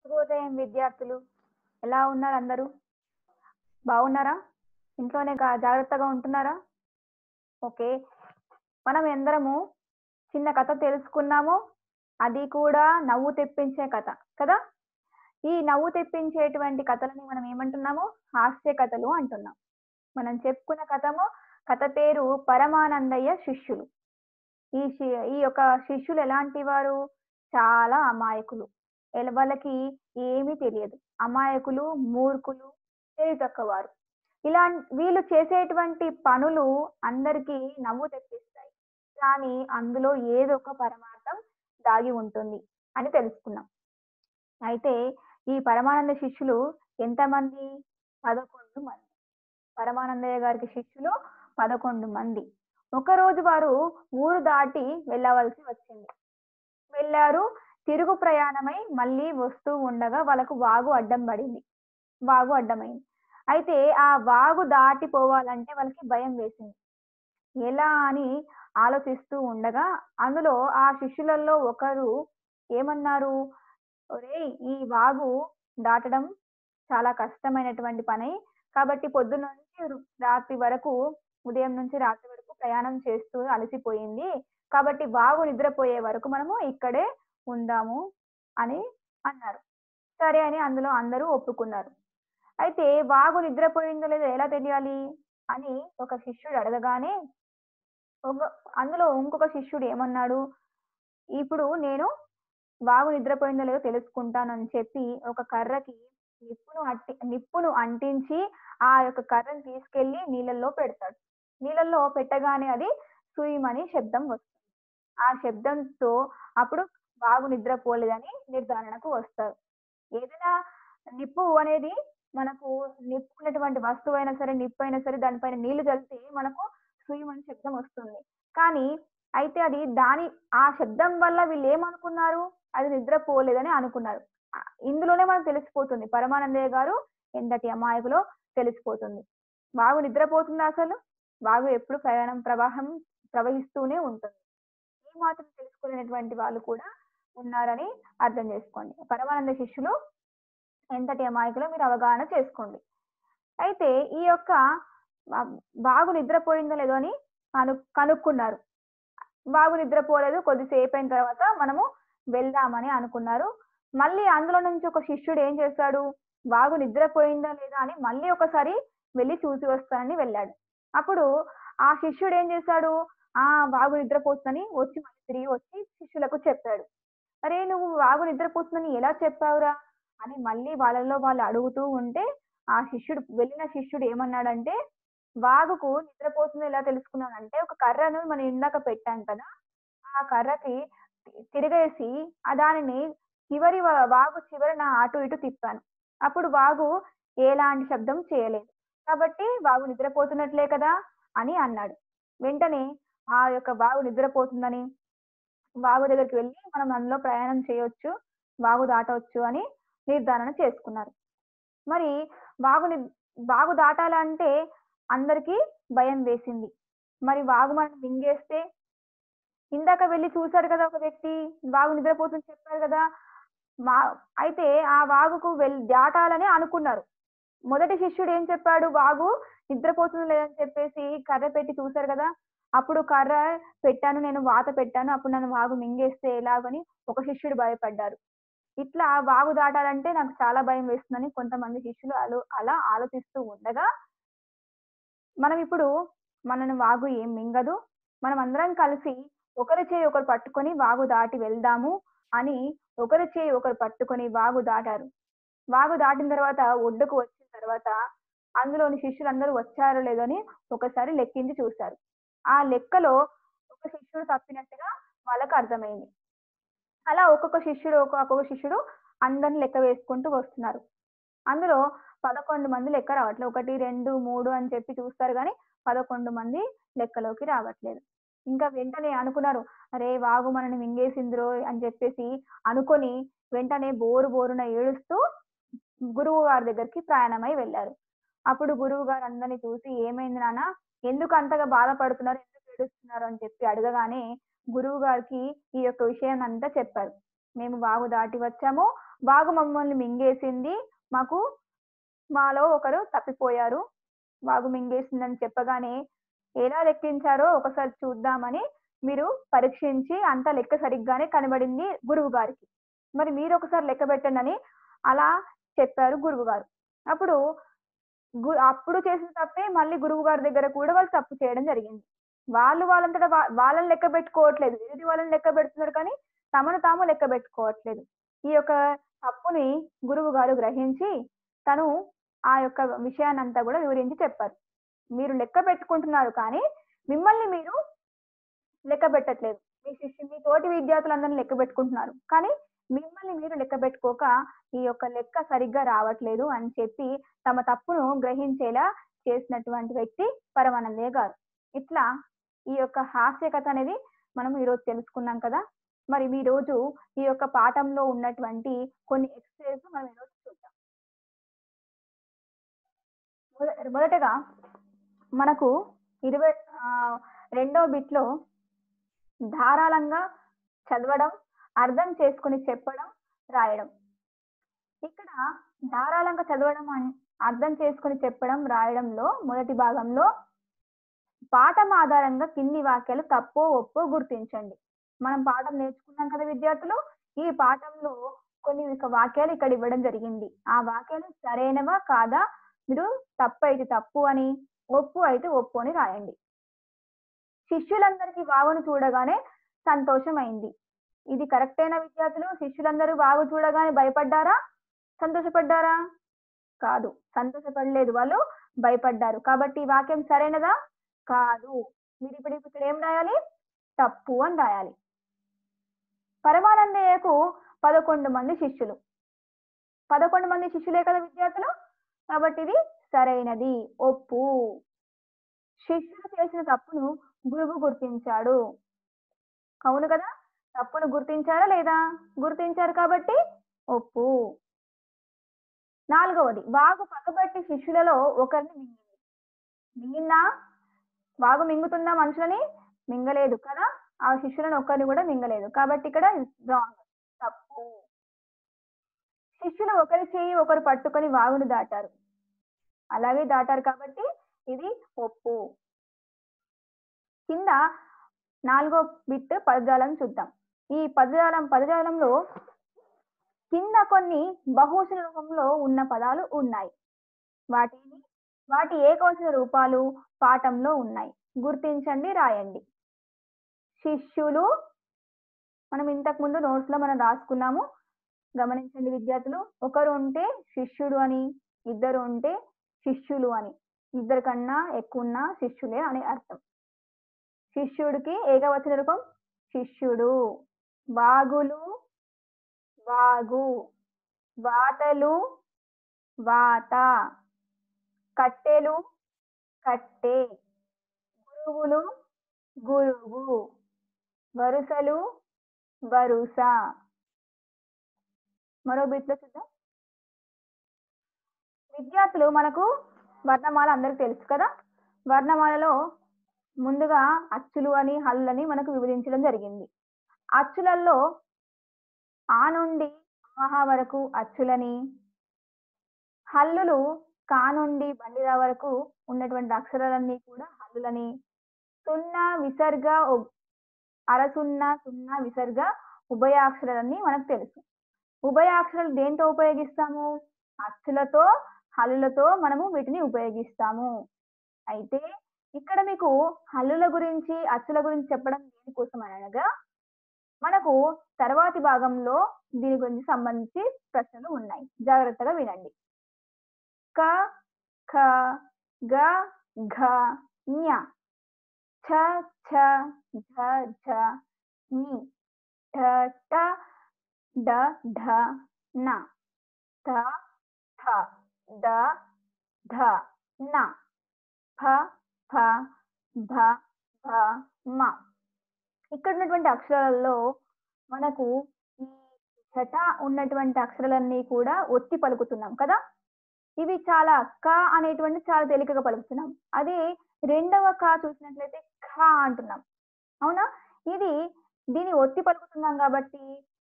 శుభోదయం విద్యార్థులు ఎలా ఉన్నారు అందరూ బాగున్నారా ఇంట్లోనే గా- జాగ్రత్తగా ఉంటున్నారా ఓకే మనం ఎందరము చిన్న కథ తెలుసుకున్నాము అది కూడా నవ్వు తెప్పించే కథ కదా ఈ నవ్వు తెప్పించేటువంటి కథలని మనం ఏమంటున్నాము హాస్య కథలు అంటున్నాం మనం చెప్పుకున్న కథము కథ పేరు పరమానందయ్య శిష్యులు ఈ శి- ఈ యొక్క శిష్యులు ఎలాంటి వారు చాలా అమాయకులు ఎల- వాళ్ళకి ఏమీ తెలియదు అమాయకులు మూర్ఖులు తెలివితక్కువారు ఇలా వీళ్ళు చేసేటువంటి పనులు అందరికీ నవ్వు తెప్పిస్తాయి కానీ అందులో ఏదో ఒక పరమార్థం దాగి ఉంటుంది అని తెలుసుకున్నాం అయితే ఈ పరమానంద శిష్యులు ఎంతమంది పదకొండు మంది పరమానందయ్య గారికి శిష్యులు పదకొండు మంది ఒక రోజు వారు ఊరు దాటి వెళ్ళవలసి వచ్చింది వెళ్ళారు తిరుగు ప్రయాణమై మళ్ళీ వస్తూ ఉండగా వాళ్ళకు వాగు అడ్డం పడింది వాగు అడ్డమైంది అయితే ఆ వాగు దాటిపోవాలంటే వాళ్ళకి భయం వేసింది ఎలా అని ఆలోచిస్తూ ఉండగా అందులో ఆ శిష్యులలో ఒకరు ఏమన్నారు ఒరేయ్ ఈ వాగు దాటడం చాలా కష్టమైనటువంటి పని కాబట్టి పొద్దున్న నుంచి రు- రాత్రి వరకు ఉదయం నుంచి రాత్రి వరకు ప్రయాణం చేస్తూ అలసిపోయింది కాబట్టి వాగు నిద్రపోయే వరకు మనము ఇక్కడే ఉందాము అని అన్నారు సరే అని అందులో అందరూ ఒప్పుకున్నారు అయితే వాగు నిద్రపోయిందో లేదో ఎలా తెలియాలి అని ఒక శిష్యుడు అడగగానే ఒక అందులో ఇంకొక శిష్యుడు ఏమన్నాడు ఇప్పుడు నేను వాగు నిద్రపోయిందో లేదో తెలుసుకుంటానని చెప్పి ఒక కర్రకి నిప్పును అట్టి నిప్పును అంటించి ఆ యొక్క కర్రను తీసుకెళ్లి నీళ్ళల్లో పెడతాడు నీళ్ళల్లో పెట్టగానే అది సుయిమని శబ్దం వస్తుంది ఆ శబ్దంతో అప్పుడు వాగు నిద్రపోలేదని నిర్ధారణకు వస్తారు ఏదైనా నిప్పు అనేది మనకు నిప్పు ఉన్నటువంటి వస్తువు అయినా సరే నిప్పు అయినా సరే దానిపైన నీళ్లు చల్లితే మనకు సుయమని శబ్దం వస్తుంది కానీ అయితే అది దాని ఆ శబ్దం వల్ల వీళ్ళు ఏమనుకున్నారు అది నిద్రపోలేదని అనుకున్నారు ఆ, ఇందులోనే మనకు తెలిసిపోతుంది పరమానందయ్య గారు ఎంతటి అమాయకులో తెలిసిపోతుంది వాగు నిద్రపోతుందా అసలు వాగు ఎప్పుడు ప్రయాణం ప్రవాహం ప్రవహిస్తూనే ఉంటుంది ఈ మాత్రం తెలుసుకునేటువంటి వాళ్ళు కూడా ఉన్నారని అర్థం చేసుకోండి పరమానంద శిష్యులు ఎంతటి అమాయకులో మీరు అవగాహన చేసుకోండి అయితే ఈ యొక్క వా- వాగు నిద్రపోయిందో లేదో అని కను కనుక్కున్నారు వాగు నిద్రపోలేదు కొద్దిసేపు అయిన తర్వాత మనము వెళ్దామని అనుకున్నారు మళ్ళీ అందులో నుంచి ఒక శిష్యుడు ఏం చేశాడు వాగు నిద్రపోయిందా లేదా అని మళ్ళీ ఒకసారి వెళ్ళి చూసి వస్తానని వెళ్ళాడు అప్పుడు ఆ శిష్యుడు ఏం చేశాడు ఆ వాగు నిద్రపోతుందని వచ్చి మళ్ళీ తిరిగి వచ్చి శిష్యులకు చెప్పాడు అరే నువ్వు వాగు నిద్రపోతుందని ఎలా చెప్పావురా అని మళ్ళీ వాళ్ళలో వాళ్ళు అడుగుతూ ఉంటే ఆ శిష్యుడు వెళ్ళిన శిష్యుడు ఏమన్నాడంటే వాగుకు నిద్రపోతుంది ఎలా తెలుసుకున్నానంటే ఒక కర్రను మనం ఇందాక పెట్టాం కదా ఆ కర్రకి తి- తిరిగేసి ఆ దానిని చివరి వా- వాగు చివరన అటు ఇటు తిప్పాను అప్పుడు వాగు ఎలాంటి శబ్దం చేయలేదు కాబట్టి వాగు నిద్రపోతున్నట్లే కదా అని అన్నాడు వెంటనే ఆ యొక్క వాగు నిద్రపోతుందని వాగు దగ్గరికి వెళ్ళి మనం అందులో ప్రయాణం చేయొచ్చు వాగు దాటవచ్చు అని నిర్ధారణ చేసుకున్నారు మరి వాగు ని- వాగు దాటాలంటే అందరికీ భయం వేసింది మరి వాగు మనం మింగేస్తే ఇందాక వెళ్ళి చూశారు కదా ఒక వ్యక్తి వాగు నిద్రపోతుంది చెప్పారు కదా మా అయితే ఆ వాగుకు వెళ్ళి దాటాలని అనుకున్నారు మొదటి శిష్యుడు ఏం చెప్పాడు వాగు నిద్రపోతుంది లేదని చెప్పేసి కర్ర పెట్టి చూశారు కదా అప్పుడు కర్ర పెట్టాను నేను వాత పెట్టాను అప్పుడు నన్ను వాగు మింగేస్తే ఎలాగని ఒక శిష్యుడు భయపడ్డారు ఇట్లా వాగు దాటాలంటే నాకు చాలా భయం వేస్తుందని కొంతమంది శిష్యులు అలో అలా ఆలోచిస్తూ ఉండగా మనం ఇప్పుడు మనను వాగు ఏం మింగదు మనం అందరం కలిసి ఒకరి చేయి ఒకరు పట్టుకొని వాగు దాటి వెళ్దాము అని ఒకరి చేయి ఒకరు పట్టుకొని వాగు దాటారు వాగు దాటిన తర్వాత ఒడ్డుకు వచ్చిన తర్వాత అందులోని శిష్యులందరూ వచ్చారో లేదో అని ఒకసారి లెక్కించి చూశారు ఆ లెక్కలో ఒక శిష్యుడు తప్పినట్టుగా వాళ్ళకు అర్థమైంది అలా ఒక్కొక్క శిష్యుడు ఒక్కొక్క శిష్యుడు అందరిని లెక్క వేసుకుంటూ వస్తున్నారు అందులో పదకొండు మంది లెక్క రావట్లేదు ఒకటి రెండు మూడు అని చెప్పి చూస్తారు కానీ పదకొండు మంది లెక్కలోకి రావట్లేదు ఇంకా వెంటనే అనుకున్నారు అరే వాగు మనని మింగేసిందిరో అని చెప్పేసి అనుకొని వెంటనే బోరు బోరున ఏడుస్తూ గురువు గారి దగ్గరికి ప్రయాణమై వెళ్ళారు అప్పుడు గురువు గారు అందరిని చూసి ఏమైంది నాన్న ఎందుకు అంతగా బాధపడుతున్నారు ఎందుకు ఏడుస్తున్నారు అని చెప్పి అడగగానే గురువు గారికి ఈ యొక్క విషయాన్ని అంతా చెప్పారు మేము వాగు దాటి వచ్చాము వాగు మమ్మల్ని మింగేసింది మాకు మాలో ఒకరు తప్పిపోయారు వాగు మింగేసిందని చెప్పగానే ఎలా లెక్కించారో ఒకసారి చూద్దామని మీరు పరీక్షించి అంత లెక్క సరిగ్గానే కనబడింది గురువు గారికి మరి మీరు ఒకసారి లెక్క పెట్టండి అని అలా చెప్పారు గురువు గారు అప్పుడు గు- అప్పుడు చేసిన తప్పే మళ్ళీ గురువు గారి దగ్గర కూడా వాళ్ళు తప్పు చేయడం జరిగింది వాళ్ళు వాళ్ళంతటా వా- వాళ్ళని లెక్క పెట్టుకోవట్లేదు ఎదుటి వాళ్ళని లెక్క పెడుతున్నారు కానీ తమను తాము లెక్క పెట్టుకోవట్లేదు ఈ యొక్క తప్పుని గురువు గారు గ్రహించి తను ఆ యొక్క విషయాన్ని అంతా కూడా వివరించి చెప్పారు మీరు లెక్క పెట్టుకుంటున్నారు కానీ మిమ్మల్ని మీరు లెక్క పెట్టట్లేదు మీ శిష్యు మీ తోటి విద్యార్థులందరినీ లెక్క పెట్టుకుంటున్నారు కానీ మిమ్మల్ని మీరు లెక్క పెట్టుకోక ఈ యొక్క లెక్క సరిగ్గా రావట్లేదు అని చెప్పి తమ తప్పును గ్రహించేలా చేసినటువంటి వ్యక్తి పరమానందయ్య గారు ఇట్లా ఈ యొక్క హాస్య కథ అనేది మనం ఈరోజు తెలుసుకున్నాం కదా మరి ఈ రోజు ఈ యొక్క పాఠంలో ఉన్నటువంటి కొన్ని ఎక్సర్సైజ్ మనం ఈరోజు చూద్దాం మొద- మొదటగా మనకు ఇరవై ఆ, రెండో బిట్లో ధారాళంగా చదవడం అర్థం చేసుకుని చెప్పడం రాయడం ఇక్కడ ధారాళంగా చదవడం అన్- అర్థం చేసుకుని చెప్పడం రాయడంలో మొదటి భాగంలో పాఠం ఆధారంగా కింది వాక్యాలు తప్పో ఒప్పో గుర్తించండి మనం పాఠం నేర్చుకున్నాం కదా విద్యార్థులు ఈ పాఠంలో కొన్ని ఇక వాక్యాలు ఇక్కడ ఇవ్వడం జరిగింది ఆ వాక్యాలు సరైనవా కాదా మీరు తప్పు అయితే తప్పు అని ఒప్పు అయితే ఒప్పు అని రాయండి శిష్యులందరికీ వాగును చూడగానే సంతోషమైంది ఇది కరెక్టేనా విద్యార్థులు శిష్యులందరూ వాగు చూడగానే భయపడ్డారా సంతోషపడ్డారా కాదు సంతోషపడలేదు వాళ్ళు భయపడ్డారు కాబట్టి ఈ వాక్యం సరైనదా కాదు మీరు ఇప్పుడు ఇక్కడ ఏం రాయాలి తప్పు అని రాయాలి పరమానందయ్యకు పదకొండు మంది శిష్యులు పదకొండు మంది శిష్యులే కదా విద్యార్థులు కాబట్టి ఇది సరైనది ఒప్పు శిష్యులు చేసిన తప్పును గురువు గుర్తించాడు అవును కదా తప్పును గుర్తించారా లేదా గుర్తించారు కాబట్టి ఒప్పు నాలుగవది వాగు పక్కబట్టి శిష్యులలో ఒకరిని మింగింది మింగిందా వాగు మింగుతుందా మనుషులని మింగలేదు కదా ఆ శిష్యులను ఒక్కరిని కూడా మింగలేదు కాబట్టి ఇక్కడ రాంగ్ తప్పు శిష్యులు ఒకరి చేయి ఒకరు పట్టుకొని వాగును దాటారు అలాగే దాటారు కాబట్టి ఇది ఒప్పు కింద నాలుగో బిట్ పదజాలం చూద్దాం ఈ పదజాలం పదజాలంలో కింద కొన్ని బహువచన రూపంలో ఉన్న పదాలు ఉన్నాయి వాటిని వాటి ఏకవచన రూపాలు పాఠంలో ఉన్నాయి గుర్తించండి రాయండి శిష్యులు మనం ఇంతకు ముందు నోట్స్ లో మనం రాసుకున్నాము గమనించండి విద్యార్థులు ఒకరు ఉంటే శిష్యుడు అని ఇద్దరు ఉంటే శిష్యులు అని ఇద్దరు కన్నా ఎక్కువ ఉన్న శిష్యులే అని అర్థం శిష్యుడికి ఏకవచన రూపం శిష్యుడు వాగులు వాగు వాతలు వాత కట్టెలు కట్టె గురువులు గురువు వరుసలు వరుస మరో బిట్లో చూద్దాం విద్యార్థులు మనకు వర్ణమాల అందరికి తెలుసు కదా వర్ణమాలలో ముందుగా అచ్చులు అని హల్లని మనకు విభజించడం జరిగింది అచ్చులలో ఆ నుండి ఆహా వరకు అచ్చులని హల్లులు కా నుండి బండిరా వరకు ఉన్నటువంటి అక్షరాలన్నీ కూడా హల్లులని సున్నా విసర్గ ఉ- అర సున్నా సున్నా విసర్గ ఉభయాక్షరాలన్నీ మనకు తెలుసు ఉభయాక్షరాలు దేంతో ఉపయోగిస్తాము అచ్చులతో హల్లులతో మనము వీటిని ఉపయోగిస్తాము అయితే ఇక్కడ మీకు హల్లుల గురించి అచ్చుల గురించి చెప్పడం దేనికోసం అనగా మనకు తర్వాతి భాగంలో దీని గురించి సంబంధించి ప్రశ్నలు ఉన్నాయి జాగ్రత్తగా వినండి క ఖ గ ఘ ఞ ఛ ఛ ఝ ఝ ని ఠ ట డ ఢ న థ థ ద ధ న ఫ ఫ భ భ మ ఇక్కడ ఉన్నటువంటి అక్షరాలలో మనకు ఈ ఛట ఉన్నటువంటి అక్షరాలన్నీ కూడా ఒత్తి పలుకుతున్నాం కదా ఇవి చాలా క అనేటువంటి చాలా తేలికగా పలుకుతున్నాం అదే రెండవ క చూసినట్లయితే ఖ అంటున్నాం అవునా ఇది దీన్ని ఒత్తి పలుకుతున్నాం కాబట్టి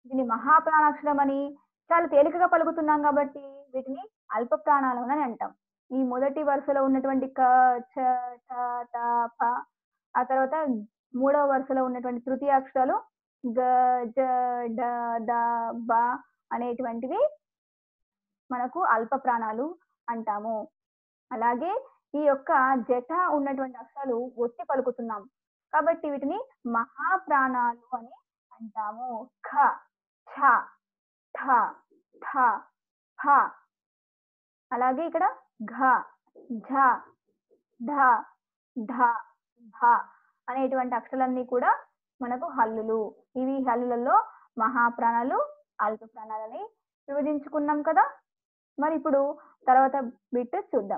దీన్ని మహాప్రాణాక్షరం అని చాలా తేలికగా పలుకుతున్నాం కాబట్టి వీటిని అల్ప ప్రాణాలు అని అంటాం ఈ మొదటి వరుసలో ఉన్నటువంటి క చ ట ట ప ఆ తర్వాత మూడవ వరుసలో ఉన్నటువంటి తృతీయ అక్షరాలు గ జ డ ద బ అనేటువంటివి మనకు అల్ప ప్రాణాలు అంటాము అలాగే ఈ యొక్క జట ఉన్నటువంటి అక్షరాలు ఒత్తి పలుకుతున్నాం కాబట్టి వీటిని మహాప్రాణాలు అని అంటాము ఖ ఛ ఠ ఠ ఫ అలాగే ఇక్కడ ఘ ఝ ఢ ఢ భ అనేటువంటి అక్షరాలన్నీ కూడా మనకు హల్లులు ఇవి హల్లులలో మహాప్రాణాలు అల్ప ప్రాణాలని విభజించుకున్నాం కదా మరి ఇప్పుడు తర్వాత బిట్ చూద్దాం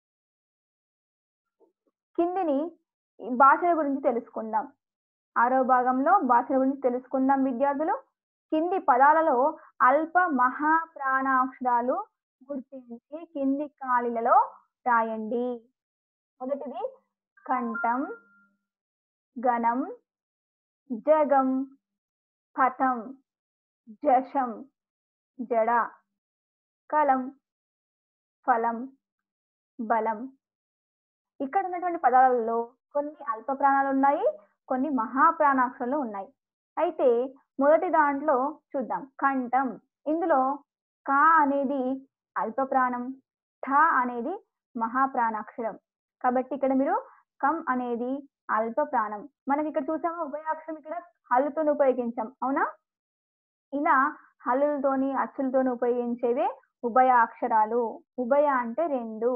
కిందిని ఈ భాషల గురించి తెలుసుకుందాం ఆరో భాగంలో భాషల గురించి తెలుసుకుందాం విద్యార్థులు కింది పదాలలో అల్ప మహా ప్రాణాక్షరాలు గుర్తించి కింది ఖాళీలలో రాయండి మొదటిది కంఠం గణం జగం పథం జషం జడ కలం ఫలం బలం ఇక్కడ ఉన్నటువంటి పదాలలో కొన్ని అల్ప ప్రాణాలు ఉన్నాయి కొన్ని మహాప్రాణాక్షరాలు ఉన్నాయి అయితే మొదటి దాంట్లో చూద్దాం కంఠం ఇందులో కా అనేది అల్ప ప్రాణం ఠ అనేది మహాప్రాణాక్షరం కాబట్టి ఇక్కడ మీరు కం అనేది అల్ప ప్రాణం మనకి ఇక్కడ చూసాము ఉభయాక్షరం ఇక్కడ హల్లుతో ఉపయోగించాం అవునా ఇలా హల్లులతోని అచ్చులతోని ఉపయోగించేవే ఉభయ అక్షరాలు ఉభయ అంటే రెండు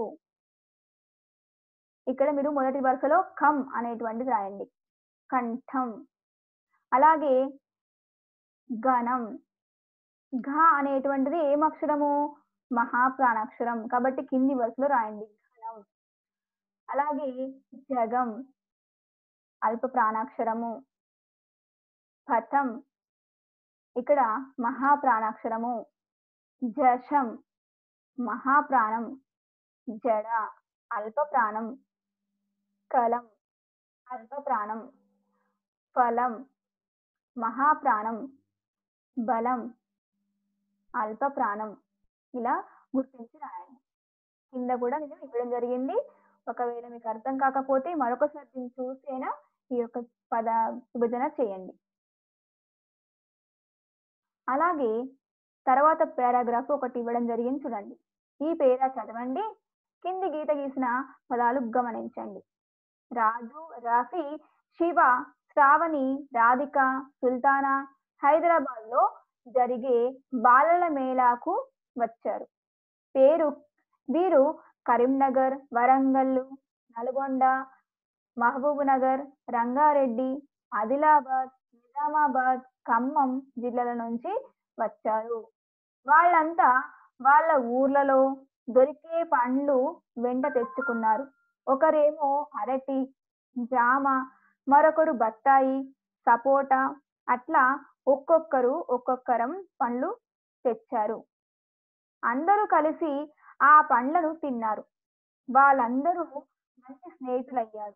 ఇక్కడ మీరు మొదటి వరుసలో కం అనేటువంటిది రాయండి కంఠం అలాగే గణం ఘ అనేటువంటిది ఏం అక్షరము మహాప్రాణాక్షరం కాబట్టి కింది వరుసలో రాయండి ఘనం అలాగే జగం అల్ప ప్రాణాక్షరము పథం ఇక్కడ మహాప్రాణాక్షరము జషం మహాప్రాణం జడ అల్ప ప్రాణం కలం అల్ప ప్రాణం ఫలం మహాప్రాణం బలం అల్ప ప్రాణం ఇలా గుర్తించి రాయండి కింద కూడా నేను ఇవ్వడం జరిగింది ఒకవేళ మీకు అర్థం కాకపోతే మరొకసారి దీన్ని చూసైనా ఈ యొక్క పద విభజన చేయండి అలాగే తర్వాత పారాగ్రాఫ్ ఒకటి ఇవ్వడం జరిగింది చూడండి ఈ పేరా చదవండి కింది గీత గీసిన పదాలు గమనించండి రాజు రఫీ శివ శ్రావణి రాధిక సుల్తానా హైదరాబాద్ లో జరిగే బాలల మేళాకు వచ్చారు పేరు వీరు కరీంనగర్ వరంగల్ నల్గొండ మహబూబ్ నగర్ రంగారెడ్డి ఆదిలాబాద్ నిజామాబాద్ ఖమ్మం జిల్లాల నుంచి వచ్చారు వాళ్ళంతా వాళ్ళ ఊర్లలో దొరికే పండ్లు వెంట తెచ్చుకున్నారు ఒకరేమో అరటి జామ మరొకరు బత్తాయి సపోటా అట్లా ఒక్కొక్కరు ఒక్కొక్కరం పండ్లు తెచ్చారు అందరూ కలిసి ఆ పండ్లను తిన్నారు వాళ్ళందరూ మంచి స్నేహితులయ్యారు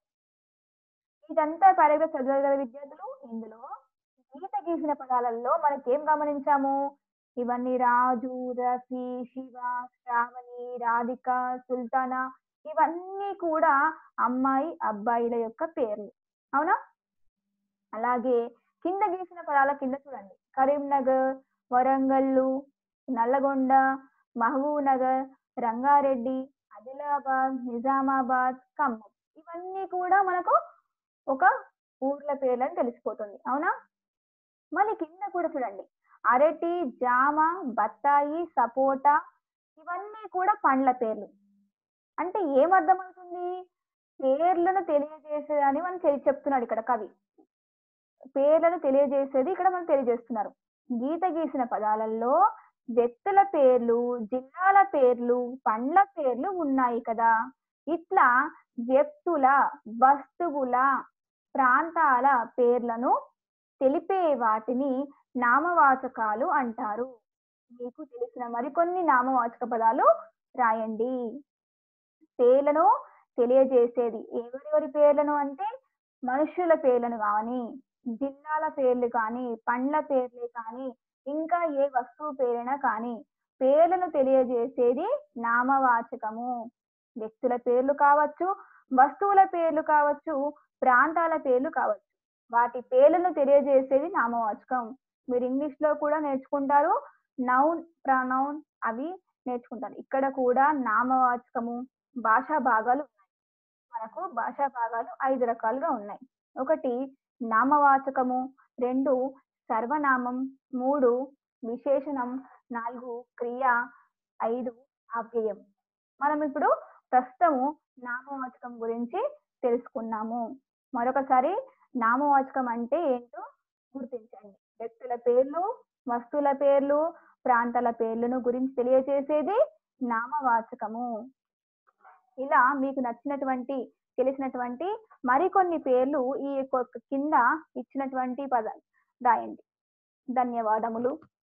ఇదంతా పారాగ్రాఫ్ చదివారు కదా విద్యార్థులు ఇందులో గీత గీసిన పదాలలో మనకేం గమనించాము ఇవన్నీ రాజు రఫీ శివ శ్రావణి రాధిక సుల్తానా ఇవన్నీ కూడా అమ్మాయి అబ్బాయిల యొక్క పేర్లు అవునా అలాగే కింద గీసిన పదాల కింద చూడండి కరీంనగర్ వరంగల్లు నల్లగొండ మహబూబ్ నగర్ రంగారెడ్డి ఆదిలాబాద్ నిజామాబాద్ ఖమ్మం ఇవన్నీ కూడా మనకు ఒక ఊర్ల పేర్లని తెలిసిపోతుంది అవునా మళ్ళీ కింద కూడా చూడండి అరటి జామ బత్తాయి సపోటా ఇవన్నీ కూడా పండ్ల పేర్లు అంటే ఏం అర్థమవుతుంది పేర్లను తెలియజేసేదని మనం తెలి- చెప్తున్నాడు ఇక్కడ కవి పేర్లను తెలియజేసేది ఇక్కడ మనం తెలియజేస్తున్నారు గీత గీసిన పదాలలో వ్యక్తుల పేర్లు జిల్లాల పేర్లు పండ్ల పేర్లు ఉన్నాయి కదా ఇట్లా వ్యక్తుల వస్తువుల ప్రాంతాల పేర్లను తెలిపే వాటిని నామవాచకాలు అంటారు మీకు తెలిసిన మరికొన్ని నామవాచక పదాలు రాయండి పేర్లను తెలియజేసేది ఎవరెవరి పేర్లను అంటే మనుషుల పేర్లను కానీ జిల్లాల పేర్లు కానీ పండ్ల పేర్లు కానీ ఇంకా ఏ వస్తువు పేరైనా కానీ పేర్లను తెలియజేసేది నామవాచకము వ్యక్తుల పేర్లు కావచ్చు వస్తువుల పేర్లు కావచ్చు ప్రాంతాల పేర్లు కావచ్చు వాటి పేర్లను తెలియజేసేది నామవాచకం మీరు ఇంగ్లీష్ లో కూడా నేర్చుకుంటారు నౌన్ ప్రనౌన్ అవి నేర్చుకుంటారు ఇక్కడ కూడా నామవాచకము భాషా భాగాలు ఉన్నాయి మనకు భాషా భాగాలు ఐదు రకాలుగా ఉన్నాయి ఒకటి నామవాచకము రెండు సర్వనామం మూడు విశేషణం నాలుగు క్రియ ఐదు అవ్యయం మనం ఇప్పుడు ప్రస్తుతము నామవాచకం గురించి తెలుసుకున్నాము మరొకసారి నామవాచకం అంటే ఏంటో గుర్తించండి వ్యక్తుల పేర్లు వస్తువుల పేర్లు ప్రాంతాల పేర్లను గురించి తెలియజేసేది నామవాచకము ఇలా మీకు నచ్చినటువంటి తెలిసినటువంటి మరికొన్ని పేర్లు ఈ యొక్క కింద ఇచ్చినటువంటి పదాలు రాయండి ధన్యవాదములు